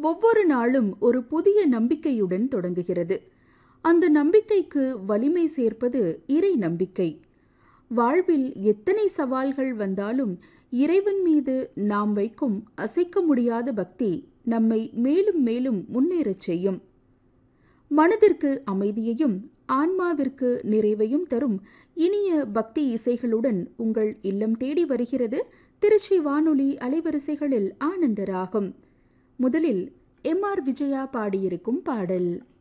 ஒவ்வொரு நாளும் ஒரு புதிய நம்பிக்கையுடன் தொடங்குகிறது அந்த நம்பிக்கைக்கு வலிமை சேர்ப்பது இறை நம்பிக்கை வாழ்வில் எத்தனை சவால்கள் வந்தாலும் இறைவன் மீது நாம் வைக்கும் அசைக்க முடியாத பக்தி நம்மை மேலும் மேலும் முன்னேறச் செய்யும் மனதிற்கு அமைதியையும் ஆன்மாவிற்கு நிறைவையும் தரும் இனிய பக்தி இசைகளுடன் உங்கள் இல்லம் தேடி வருகிறது திருச்சி வானொலி அலைவரிசைகளில் ஆனந்தராகும் முதலில் எம் ஆர் விஜயா பாடியிருக்கும் பாடல்